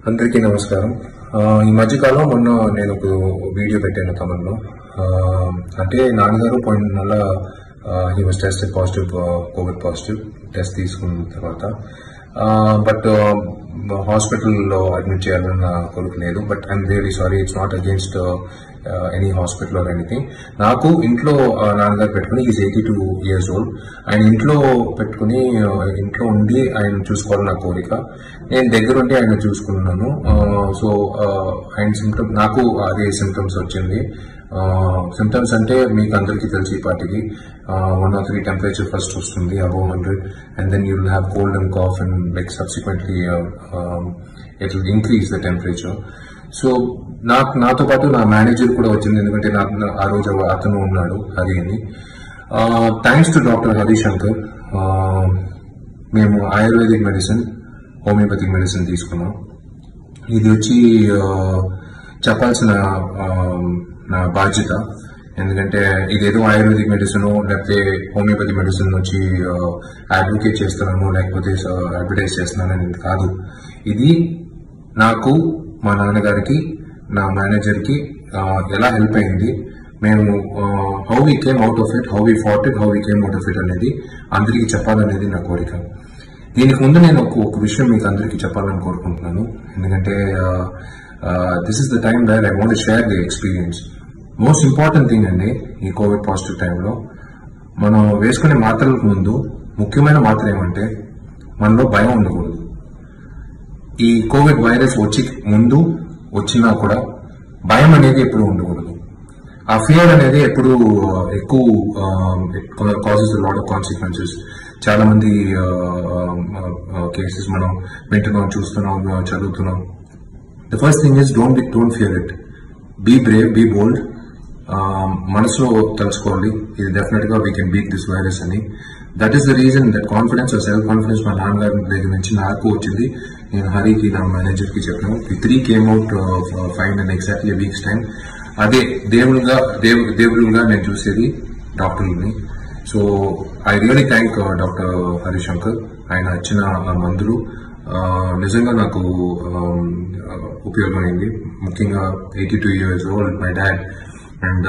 అందరికీ నమస్కారం ఆ, ఈ మధ్యకాలం మొన్న నేను ఒక వీడియో పెట్టాను తమలో అంటే నాన్నగారు పోయిన నెల he was tested positive COVID positive test తీసుకున్న తర్వాత బట్ హాస్పిటల్లో అడ్మిట్ చేయాలని నా కొడుకు లేదు but I'm really sorry it's not against any hospital or anything నాకు ఇంట్లో ఆ, నాన్నగారు పెట్టుకుని is eighty two years old ఆయన ఇంట్లో పెట్టుకుని ఆ, ఇంట్లో ఉండి ఆయన చూసుకోవాలని నా కోరిక నేను దగ్గరుండి ఆయన చూసుకున్నాను సో ఆయన సిమ్టమ్ నాకు అదే సిమ్టమ్స్ వచ్చింది సిమ్టమ్స్ అంటే మీకు అందరికీ తెలిసి ఈ పాటికి one or three temperature first వస్తుంది above hundred and then you will have cold and cough and like subsequently it will increase the temperature so నాకు నాతో పాటు నా మేనేజర్ కూడా వచ్చింది ఎందుకంటే నాకు నా- ఆ రోజు అతను ఉన్నాడు హరి అని థ్యాంక్స్ టు డాక్టర్ హరిశంకర్ మేము ఆయుర్వేదిక్ మెడిసిన్ హోమియోపతిక్ మెడిసిన్ తీసుకున్నాం ఇది వచ్చి ఆ, చెప్పాల్సిన ఆ, నా బాధ్యత ఎందుకంటే ఇదేదో ఆయుర్వేదిక్ మెడిసిన్ లేకపోతే హోమియోపతి మెడిసిన్ వచ్చి అడ్వకేట్ చేస్తున్నాను లేకపోతే అడ్వర్టైజ్ చేస్తున్నానని కాదు ఇది నాకు మా నాన్నగారికి నా మేనేజర్కి ఆ, ఎలా హెల్ప్ అయింది మేము how we came out of it how we fought it how we came out of it అనేది అందరికీ చెప్పాలనేది నా కోరిక దీనికి ముందు నేను ఒక ఒక విషయం మీకు అందరికీ చెప్పాలని కోరుకుంటున్నాను ఎందుకంటే this is the time where I want share the experience most important thing అండి ఈ కోవిడ్ పాజిటివ్ టైంలో మనం వేసుకునే మాత్రలకు ముందు ముఖ్యమైన మాత్ర ఏమంటే మనలో భయం ఉండకూడదు ఈ కోవిడ్ వైరస్ వచ్చి ముందు వచ్చినా కూడా భయం అనేది ఎప్పుడు ఉండకూడదు ఆ ఫియర్ అనేది ఎప్పుడు ఎక్కువ కాజెస్ లాట్ ఆఫ్ కాన్సిక్వెన్సెస్ చాలా మంది కేసెస్ మనం వింటున్నాం చూస్తున్నాం uh, చదువుతున్నాం the first thing is don't be don't fear it be brave be bold మనసులో తలుచుకోవాలి ఇది డెఫినెట్ గా we can beat this virus అని that is the reason that confidence self confidence మా నాన్నగారి దగ్గర నుంచి నాకు వచ్చింది నేను హరికి నా మేనేజర్ కి చెప్పాను the three came out fine and exactly weeks time అదే దేవుడుగా దేవు దేవుడుగా నేను చూసేది డాక్టర్ని so I really thank doctor Harishankar ఆయన ఇచ్చిన ఆ మందులు ఆ, నిజంగా నాకు ఆమ్, ఆ, ఉపయోగమైంది ముఖ్యంగా eighty two years old my dad and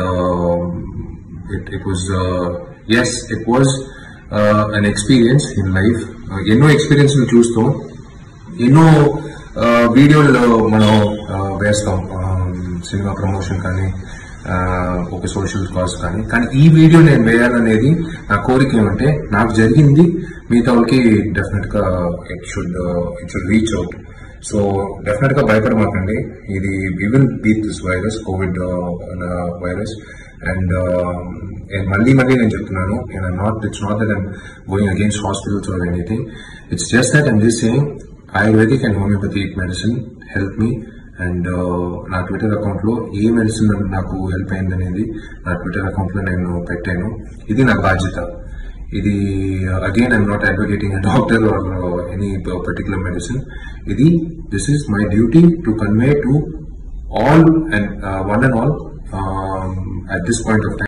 it it was yes it was an experience in life ఎన్నో ఎక్స్పీరియన్స్ చూస్తాం ఎన్నో ఆ, వీడియోలు మనం ఆ, వేస్తాం ఆ, సినిమా ప్రమోషన్ కానీ ఆ, ఒక సోషల్ కాజ్ కానీ కానీ ఈ వీడియో నేను వేయాలనేది నా కోరిక ఏమంటే నాకు జరిగింది మిగతా వాళ్ళకి డెఫినెట్ గా it should it should reach out so definite గా భయపడమాకండి ఇది we will beat this virus COVID virus and మళ్ళీ మళ్ళీ నేను చెప్తున్నాను not it's not that I'm going against hospitals or anything it's just that I'm just saying ayurvedic and homeopathic medicine help me and నా Twitter account లో ఏ medicine నాకు help అయింది అనేది నా ట్విట్టర్ అకౌంట్ లో నేను పెట్టాను ఇది నా బాధ్యత ఇది again I'm not advocating a doctor or any particular medicine ఇది this is my duty to convey to all and one and all at this point of time